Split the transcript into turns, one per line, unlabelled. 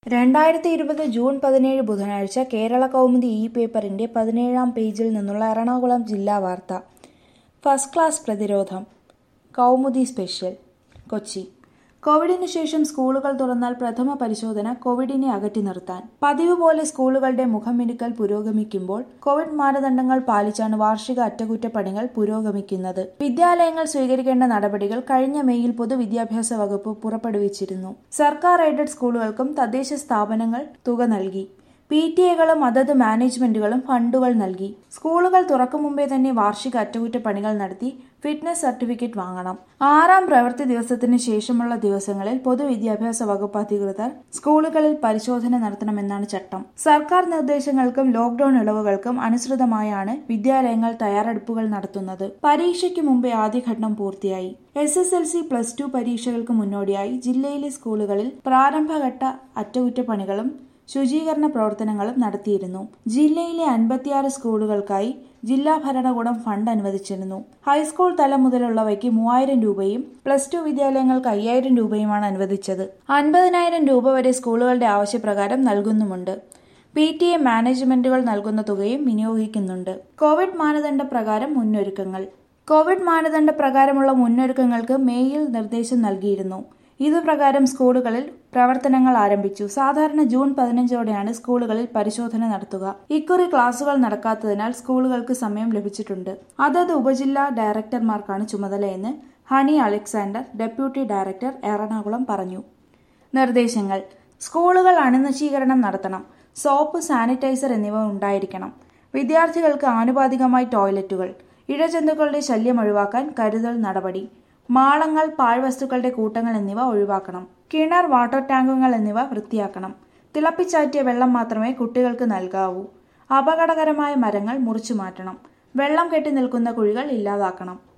രണ്ടായിരത്തി ഇരുപത് ജൂൺ പതിനേഴ് ബുധനാഴ്ച കേരള കൗമുദി ഇ പേപ്പറിന്റെ പതിനേഴാം പേജിൽ നിന്നുള്ള എറണാകുളം ജില്ലാ വാർത്ത ഫസ്റ്റ് ക്ലാസ് പ്രതിരോധം കൗമുദി സ്പെഷ്യൽ കൊച്ചി കോവിഡിനു ശേഷം സ്കൂളുകൾ തുറന്നാൽ പ്രഥമ പരിശോധന കോവിഡിനെ അകറ്റി നിർത്താൻ പതിവ് പോലെ സ്കൂളുകളുടെ മുഖമിനുക്കൽ പുരോഗമിക്കുമ്പോൾ കോവിഡ് മാനദണ്ഡങ്ങൾ പാലിച്ചാണ് വാർഷിക അറ്റകുറ്റപ്പണികൾ പുരോഗമിക്കുന്നത് വിദ്യാലയങ്ങൾ സ്വീകരിക്കേണ്ട നടപടികൾ കഴിഞ്ഞ മെയ്യിൽ പൊതുവിദ്യാഭ്യാസ വകുപ്പ് പുറപ്പെടുവിച്ചിരുന്നു സർക്കാർ എയ്ഡഡ് സ്കൂളുകൾക്കും തദ്ദേശ സ്ഥാപനങ്ങൾ തുക നൽകി പി ടി എകളും അതത് മാനേജ്മെന്റുകളും ഫണ്ടുകൾ നൽകി സ്കൂളുകൾ തുറക്കും മുമ്പേ തന്നെ വാർഷിക അറ്റകുറ്റപ്പണികൾ നടത്തി ഫിറ്റ്നസ് സർട്ടിഫിക്കറ്റ് വാങ്ങണം ആറാം പ്രവൃത്തി ദിവസത്തിന് ശേഷമുള്ള ദിവസങ്ങളിൽ പൊതുവിദ്യാഭ്യാസ വകുപ്പ് അധികൃതർ സ്കൂളുകളിൽ പരിശോധന നടത്തണമെന്നാണ് ചട്ടം സർക്കാർ നിർദ്ദേശങ്ങൾക്കും ലോക്ഡൌൺ ഇളവുകൾക്കും അനുസൃതമായാണ് വിദ്യാലയങ്ങൾ തയ്യാറെടുപ്പുകൾ നടത്തുന്നത് പരീക്ഷയ്ക്ക് മുമ്പേ ആദ്യഘട്ടം പൂർത്തിയായി S S L C plus two പരീക്ഷകൾക്ക് മുന്നോടിയായി ജില്ലയിലെ സ്കൂളുകളിൽ പ്രാരംഭഘട്ട അറ്റകുറ്റപ്പണികളും ശുചീകരണ പ്രവർത്തനങ്ങളും നടത്തിയിരുന്നു ജില്ലയിലെ അൻപത്തിയാറ് സ്കൂളുകൾക്കായി ജില്ലാ ഭരണകൂടം ഫണ്ട് അനുവദിച്ചിരുന്നു ഹൈസ്കൂൾ തലം മുതലുള്ളവയ്ക്ക് മൂവായിരം രൂപയും പ്ലസ് ടു വിദ്യാലയങ്ങൾക്ക് അയ്യായിരം രൂപയുമാണ് അനുവദിച്ചത് അൻപതിനായിരം രൂപ വരെ സ്കൂളുകളുടെ ആവശ്യപ്രകാരം നൽകുന്നുമുണ്ട് പി ടി എ മാനേജ്മെന്റുകൾ നൽകുന്ന തുകയും വിനിയോഗിക്കുന്നുണ്ട് കോവിഡ് മാനദണ്ഡ പ്രകാരം മുന്നൊരുക്കങ്ങൾ കോവിഡ് മാനദണ്ഡ പ്രകാരമുള്ള മുന്നൊരുക്കങ്ങൾക്ക് മേയിൽ നിർദ്ദേശം നൽകിയിരുന്നു ഇതുപ്രകാരം സ്കൂളുകളിൽ പ്രവർത്തനങ്ങൾ ആരംഭിച്ചു സാധാരണ ജൂൺ പതിനഞ്ചോടെയാണ് സ്കൂളുകളിൽ പരിശോധന നടത്തുക ഇക്കുറി ക്ലാസുകൾ നടക്കാത്തതിനാൽ സ്കൂളുകൾക്ക് സമയം ലഭിച്ചിട്ടുണ്ട് അതത് ഉപജില്ലാ ഡയറക്ടർമാർക്കാണ് ചുമതലയെന്ന് Honey Alexander deputy director Ernakulam പറഞ്ഞു നിർദ്ദേശങ്ങൾ സ്കൂളുകൾ അണുനശീകരണം നടത്തണം സോപ്പ് സാനിറ്റൈസർ എന്നിവ ഉണ്ടായിരിക്കണം വിദ്യാർത്ഥികൾക്ക് ആനുപാതികമായി ടോയ്ലറ്റുകൾ ഇഴജന്തുക്കളുടെ ശല്യം ഒഴിവാക്കാൻ കരുതൽ നടപടി മാളങ്ങൾ പാഴ്വസ്തുക്കളുടെ കൂട്ടങ്ങൾ എന്നിവ ഒഴിവാക്കണം കിണർ വാട്ടർ ടാങ്കുകൾ എന്നിവ വൃത്തിയാക്കണം തിളപ്പിച്ചാറ്റിയ വെള്ളം മാത്രമേ കുട്ടികൾക്ക് നൽകാവൂ അപകടകരമായ മരങ്ങൾ മുറിച്ചു മാറ്റണം വെള്ളം കെട്ടി നിൽക്കുന്ന കുഴികൾ ഇല്ലാതാക്കണം